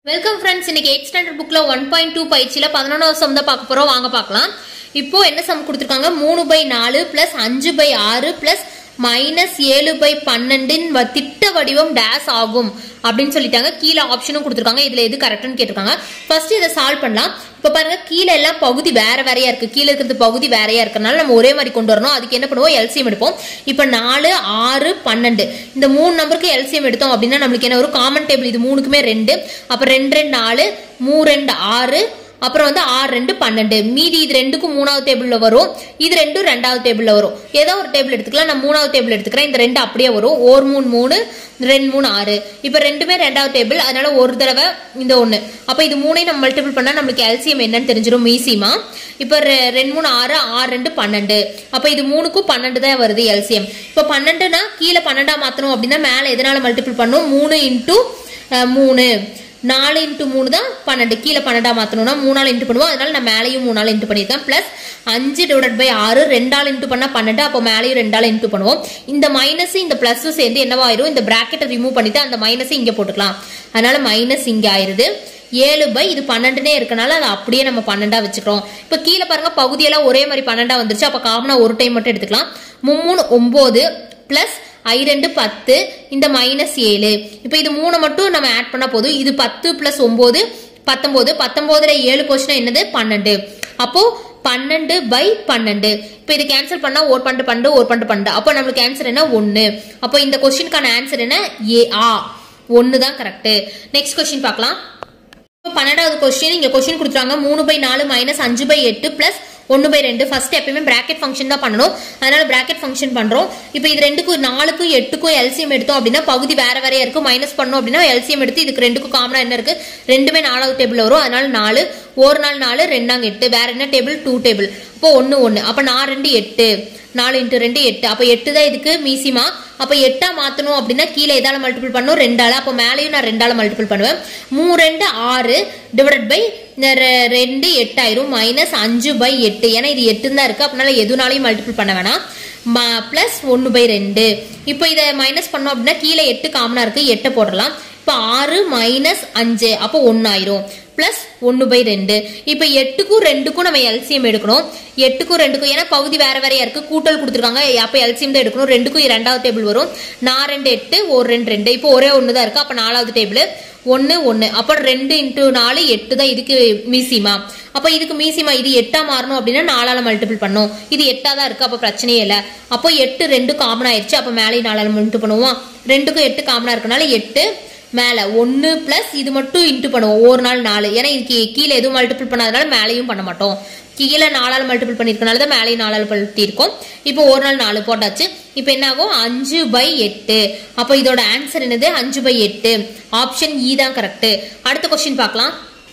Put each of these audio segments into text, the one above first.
welcome friends இன்னைக்கு eight standard புக்ல one point two பயிற்சியில பதினொன்றாவது சம் தான் பார்க்க போறோம் வாங்க பார்க்கலாம் இப்போ என்ன சம் கொடுத்துருக்காங்க மூணு பை நாலு பிளஸ் அஞ்சு பை ஆறு பிளஸ் மைனஸ் ஏழு பை பன்னெண்டின் வ- திட்ட வடிவம் டேஸ் ஆகும் அப்படின்னு சொல்லிட்டாங்க கீழே ஆப்ஷனும் கொடுத்துருக்காங்க இதுல எது கரெக்ட்னு கேட்டிருக்காங்க ஃபர்ஸ்ட் இதை சால்வ் பண்ணலாம் இப்போ பாருங்க கீழே எல்லாம் பகுதி வேற வேறையா இருக்கு கீழே இருக்கிறது பகுதி வேறையா இருக்கறனால நம்ம ஒரே மாதிரி கொண்டு வரணும் அதுக்கு என்ன பண்ணுவோம் எல்சிஎம் எடுப்போம் இப்போ நாலு ஆறு பன்னெண்டு இந்த மூணு நம்பருக்கு எல்சிஎம் எடுத்தோம் அப்படின்னா நம்மளுக்கு என்ன ஒரு காமன் டேபிள் இது மூணுக்குமே ரெண்டு அப்ப ரெண்டு ரெண்டு நாலு மூ ரெண்டு ஆறு அப்புறம் வந்து ஆறு ரெண்டு பன்னெண்டு மீதி இது ரெண்டுக்கும் மூணாவது டேபிள்ல வரும் இது ரெண்டும் ரெண்டாவது டேபிள்ல வரும் ஏதோ ஒரு டேபிள் எடுத்துக்கலாம் நான் மூணாவது டேபிள் எடுத்துக்கிறேன் இந்த ரெண்டு அப்படியே வரும் ஒரு மூணு மூணு ரெண்டு மூணு ஆறு இப்போ ரெண்டுமே ரெண்டாவது டேபிள் அதனால ஒரு தடவை இந்த ஒன்று அப்போ இது மூணையும் நம்ம மல்டிபிள் பண்ணா நம்மளுக்கு எல்சிஎம் என்னன்னு தெரிஞ்சிடும் ஈஸிமா இப்போ ரெ- ரெண்டு மூணு ஆறு ஆறு ரெண்டு பன்னெண்டு அப்போ இது மூணுக்கும் பன்னெண்டு தான் வருது எல்சிஎம் இப்போ பன்னெண்டுனா கீழே பன்னெண்டா மாத்தணும் அப்படின்னா மேலே எதனால மல்டிபிள் பண்ணும் மூணு இன்டூ மூணு நாலு இன்ட்டு மூணு தான் பன்னெண்டு கீழே பன்னெண்டா மாத்தணும்னா மூணால் இன்ட்டு பண்ணுவோம் அதனால நான் மேலேயும் மூணால் இன்ட்டு பண்ணியிருக்கேன் பிளஸ் அஞ்சு டிவைட் பை ஆறு ரெண்டால் இன்ட்டு பண்ணா பன்னெண்டு அப்போ மேலேயும் ரெண்டால் இன்ட்டு பண்ணுவோம் இந்த மைனஸ் இந்த பிளஸும் சேர்ந்து என்னவாயிரும் இந்த பிராக்கெட்டை ரிமூவ் பண்ணிட்டு அந்த மைனஸ் இங்க போட்டுக்கலாம் அதனால மைனஸ் இங்க ஆயிருது ஏழு பை இது பன்னெண்டுனே இருக்கனால அதை அப்படியே நம்ம பன்னெண்டா வச்சுக்கிறோம் இப்போ கீழே பாருங்க பகுதியெல்லாம் ஒரே மாதிரி பன்னெண்டா வந்துருச்சு அப்போ காமனா ஒரு டைம் மட்டும் எடுத்துக்கலாம் மும்மூணு ஒன்பது பிளஸ் ஐ ரெண்டு பத்து இந்த மைனஸ் ஏழு இப்போ இது மூணு மட்டும் நம்ம ஆட் பண்ணா போதும் இது பத்து பிளஸ் ஒன்பது பத்தொன்பது பத்தொன்பதுல ஏழு போச்சுன்னா என்னது பன்னெண்டு அப்போ பன்னெண்டு பை பன்னெண்டு இப்போ இது கேன்சல் பண்ணா ஒரு பன்னெண்டு பன்னெண்டு ஒரு பன்னெண்டு பன்னெண்டு அப்போ நம்மளுக்கு ஆன்சர் என்ன ஒன்னு அப்போ இந்த கொஸ்டினுக்கான ஆன்சர் என்ன ஏ ஆ ஒன்னு தான் கரெக்ட் நெக்ஸ்ட் கொஸ்டின் பார்க்கலாம் இப்போ பன்னெண்டாவது கொஸ்டின் இங்க கொஸ்டின் கொடுத்துறாங்க மூணு பை நாலு மைனஸ் அஞ்சு பை எட்டு பிளஸ் ஒன்று பை ரெண்டு ஃபர்ஸ்ட் எப்பயுமே பிராக்கெட் ஃபங்க்ஷன் தான் பண்ணணும் அதனால பிராக்கெட் ஃபங்க்ஷன் பண்றோம் இப்போ இது ரெண்டுக்கும் நாலுக்கும் எட்டுக்கும் எல்சிஎம் எடுத்தோம் அப்படின்னா பகுதி வேற வேறையா இருக்கு மைனஸ் பண்ணோம் அப்படின்னா எல்சிஎம் எடுத்து இதுக்கு ரெண்டுக்கும் காமனா என்ன இருக்கு ரெண்டுமே நாலாவது டேபிள் வரும் அதனால நாலு ஒரு நாள் நாலு ரெண்டாங்க எட்டு வேற என்ன டேபிள் டூ டேபிள் அப்போ ஒன்று ஒன்று அப்போ நான் ரெண்டு எட்டு நாலு இன்ட்டு ரெண்டு எட்டு அப்போ எட்டு தான் இதுக்கு மீசிமா அப்போ எட்டா மாத்தணும் அப்படின்னா கீழே எதால மல்டிபிள் பண்ணும் ரெண்டால அப்போ மேலேயும் நான் ரெண்டால மல்டிபிள் பண்ணுவேன் மூ ரெண்டு ஆறு டிவைடட் பை ரெண்டு எட்டாயிரம் மைனஸ் அஞ்சு பை எட்டு ஏன்னா இது எட்டு தான் இருக்கு அப்படினால எதுனாலையும் மல்டிபிள் பண்ண வேணாம் பிளஸ் ஒன்று பை ரெண்டு இப்போ இதை மைனஸ் பண்ணோம் அப்படின்னா கீழே எட்டு காமனா இருக்கு எட்டை போடலாம் இப்போ ஆறு மைனஸ் அஞ்சு அப்போ ஒன்னாயிரும் பிளஸ் ஒன்று பை ரெண்டு இப்போ எட்டுக்கும் ரெண்டுக்கும் நம்ம எல்சிஎம் எடுக்கணும் எட்டுக்கும் ரெண்டுக்கும் ஏன்னா பகுதி வேற வேறையா இருக்கு கூட்டல் கொடுத்துருக்காங்க அப்போ எல்சிஎம் தான் எடுக்கணும் ரெண்டுக்கும் ரெண்டாவது டேபிள் வரும் நான் ரெண்டு எட்டு ஒரு ரெண்டு ரெண்டு இப்போ ஒரே ஒன்று தான் இருக்கு அப்போ நாலாவது டேபிள் ஒன்று ஒன்று அப்போ ரெண்டு இன்ட்டு நாலு எட்டு தான் இதுக்கு மீசிமா அப்போ இதுக்கு மீசிமா இது எட்டா மாறணும் அப்படின்னா நாலால மல்டிபிள் பண்ணும் இது எட்டா தான் இருக்கு அப்போ பிரச்சனையே இல்லை அப்போ எட்டு ரெண்டு காமன் ஆயிடுச்சு அப்போ மேலே நாலால மல்டிபிள் பண்ணுவோம் ரெண்டுக்கும் எட்டு காமனா இருக்கனால எட்டு மேல ஒன்னு பிளஸ் இது மட்டும் இன்ட்டு பண்ணுவோம் ஒரு நாள் நாலு ஏன்னா இதுக்கு கீழே எதுவும் மல்டிபிள் பண்ணாதனால மேலேயும் பண்ண மாட்டோம் கீழே நாலால் மல்டிபிள் பண்ணிருக்கனால தான் மேலேயும் நாலால் படுத்தி இருக்கோம் இப்போ ஒரு நாள் நாலு போட்டாச்சு இப்போ என்ன ஆகும் அஞ்சு பை எட்டு அப்போ இதோட ஆன்சர் என்னது அஞ்சு பை எட்டு ஆப்ஷன் இ தான் கரெக்ட் அடுத்த கொஸ்டின் பார்க்கலாம்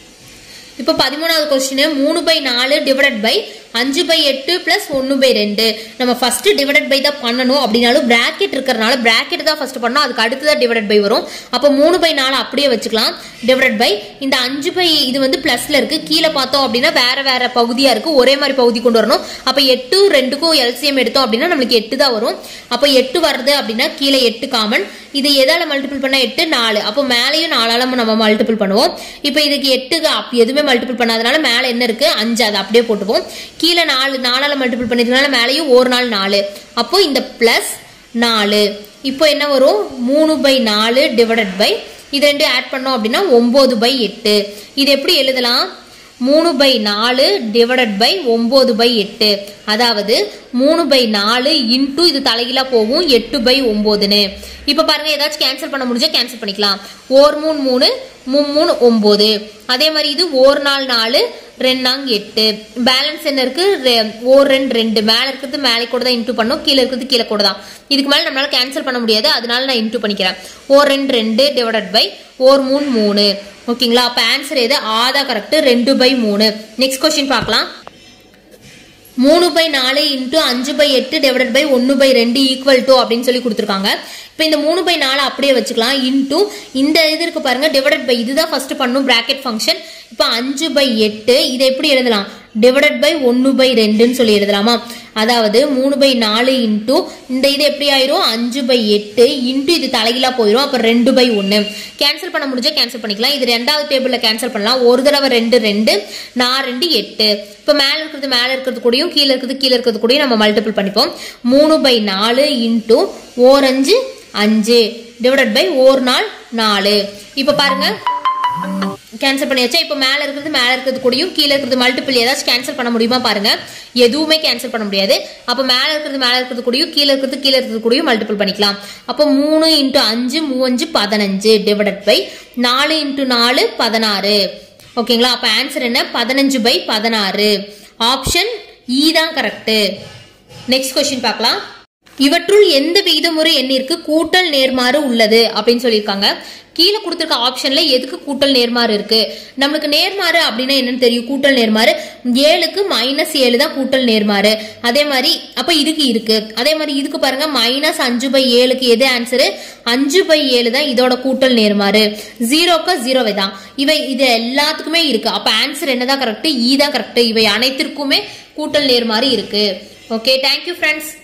இப்போ பதிமூணாவது கொஸ்டின் மூணு பை நாலு டிவைடட் பை அஞ்சு பை எட்டு பிளஸ் ஒன்று பை ரெண்டு நம்ம ஃபர்ஸ்ட் டிவைடட் பை தான் பண்ணணும் அப்படின்னாலும் பிராக்கெட் இருக்கிறனால பிராக்கெட் தான் ஃபர்ஸ்ட் பண்ணோம் அதுக்கு அடுத்து தான் டிவைடட் பை வரும் அப்போ மூணு பை நாலு அப்படியே வச்சுக்கலாம் டிவைடட் பை இந்த அஞ்சு பை இது வந்து பிளஸ்ல இருக்கு கீழே பார்த்தோம் அப்படின்னா வேற வேற பகுதியா இருக்கு ஒரே மாதிரி பகுதி கொண்டு வரணும் அப்போ எட்டு ரெண்டுக்கும் எல்சிஎம் எடுத்தோம் அப்படின்னா நம்மளுக்கு எட்டு தான் வரும் அப்போ எட்டு வருது அப்படின்னா கீழே எட்டு காமன் இது எதால மல்டிபிள் பண்ணா எட்டு நாலு அப்போ மேலேயும் நாலால நம்ம மல்டிபிள் பண்ணுவோம் இப்போ இதுக்கு எட்டுக்கு அப் எதுவுமே மல்டிபிள் பண்ணாதனால மேலே என்ன இருக்கு அஞ்சு அதை அப்படியே போட்டுப்போம் கீழே நாலு நாலால மல்டிபிள் பண்ணிருக்கனால மேலேயும் ஒரு நாள் நாலு அப்போ இந்த பிளஸ் நாலு இப்போ என்ன வரும் மூணு பை நாலு டிவைடட் பை இது ரெண்டு ஆட் பண்ணோம் அப்படின்னா ஒன்பது பை எட்டு இது எப்படி எழுதலாம் மூணு பை நாலு டிவைடட் பை ஒன்பது பை எட்டு அதாவது மூணு பை நாலு இன்டூ இது தலைகீழா போகும் எட்டு பை ஒன்பதுன்னு இப்ப பாருங்க ஏதாச்சும் கேன்சல் பண்ண முடிஞ்சா கேன்சல் பண்ணிக்கலாம் ஓர் மூணு மூணு மூணு மூணு ஒன்பது அதே மாதிரி இது ஓர் நாள் நாலு ரெண்டாங் எட்டு பேலன்ஸ் என்ன இருக்கு ரெ- ஓர் ரெண்டு ரெண்டு மேல இருக்கிறது மேலே கூட தான் இன்டூ பண்ணும் கீழே இருக்கிறது கீழே கூட தான் இதுக்கு மேல நம்மளால கேன்சல் பண்ண முடியாது அதனால நான் இன்டூ பண்ணிக்கிறேன் ஓர் ரெண்டு ரெண்டு டிவைடட் பை ஓர் மூணு மூணு ஓகேங்களா அப்ப ஆன்சர் எது ஆதா கரெக்ட் ரெண்டு பை மூணு நெக்ஸ்ட் கொஸ்டின் பார்க்கலாம் மூணு பை நாலு இன்ட்டு அஞ்சு பை எட்டு டிவைடட் பை ஒன்று பை ரெண்டு ஈக்குவல் டு அப்படின்னு சொல்லி கொடுத்துருக்காங்க இப்போ இந்த மூணு பை நாலு அப்படியே வச்சுக்கலாம் இன்டூ இந்த இது இருக்கு பாருங்க டிவைடட் பை இதுதான் ஃபர்ஸ்ட் பண்ணும் பிராக்கெட் ஃபங்க்ஷன் இப்போ அஞ்சு பை எட்டு இதை எப்படி எழுதலாம் டிவைடட் பை ஒன்று பை ரெண்டுன்னு சொல்லி எழுதலாமா அதாவது மூணு பை நாலு இன்டூ இந்த இது எப்படி ஆயிரும் அஞ்சு பை எட்டு இன்டூ இது தலைகீழா போயிடும் அப்போ ரெண்டு பை ஒன்று கேன்சல் பண்ண முடிஞ்சா கேன்சல் பண்ணிக்கலாம் இது ரெண்டாவது டேபிளில் கேன்சல் பண்ணலாம் ஒரு தடவை ரெண்டு ரெண்டு நான் ரெண்டு எட்டு இப்போ மேலே இருக்கிறது மேலே இருக்கிறது கூடயும் கீழே இருக்கிறது கீழே இருக்கிறது கூடயும் நம்ம மல்டிபிள் பண்ணிப்போம் மூணு பை நாலு இன்டூ ஓரஞ்சு அஞ்சு டிவைடட் பை ஓர் நாள் நாலு இப்போ பாருங்க கேன்சல் பண்ணியாச்சா இப்போ மேலே இருக்கிறது மேலே இருக்கிறது கூடயும் கீழே இருக்கிறது மல்டிபிள் ஏதாச்சும் கேன்சல் பண்ண முடியுமா பாருங்க எதுவுமே கேன்சல் பண்ண முடியாது அப்போ மேலே இருக்கிறது மேலே இருக்கிறது கூடயும் கீழே இருக்கிறது கீழே இருக்கிறது கூடயும் மல்டிபிள் பண்ணிக்கலாம் அப்போ மூணு இன்ட்டு அஞ்சு மூவஞ்சு பதினஞ்சு டிவைடட் பை நாலு இன்ட்டு நாலு பதினாறு ஓகேங்களா அப்போ ஆன்சர் என்ன பதினஞ்சு பை பதினாறு ஆப்ஷன் இ தான் கரெக்ட் நெக்ஸ்ட் கொஸ்டின் பார்க்கலாம் இவற்றுள் எந்த விகிதமுறை எண்ணிற்கு கூட்டல் நேர்மாறு உள்ளது அப்படின்னு சொல்லியிருக்காங்க கீழே கொடுத்துருக்க ஆப்ஷன்ல எதுக்கு கூட்டல் நேர்மாறு இருக்கு நம்மளுக்கு நேர்மாறு அப்படின்னா என்னன்னு தெரியும் கூட்டல் நேர்மாறு ஏழுக்கு மைனஸ் ஏழு தான் கூட்டல் நேர்மாறு அதே மாதிரி அப்ப இதுக்கு இருக்கு அதே மாதிரி இதுக்கு பாருங்க மைனஸ் அஞ்சு பை ஏழுக்கு எது ஆன்சரு அஞ்சு பை ஏழு தான் இதோட கூட்டல் நேர்மாறு ஜீரோக்கு ஜீரோவை தான் இவை இது எல்லாத்துக்குமே இருக்கு அப்ப ஆன்சர் என்னதான் கரெக்ட் இ தான் கரெக்ட் இவை அனைத்திற்குமே கூட்டல் நேர்மாறு இருக்கு ஓகே தேங்க்யூ ஃப்ரெண்ட்ஸ்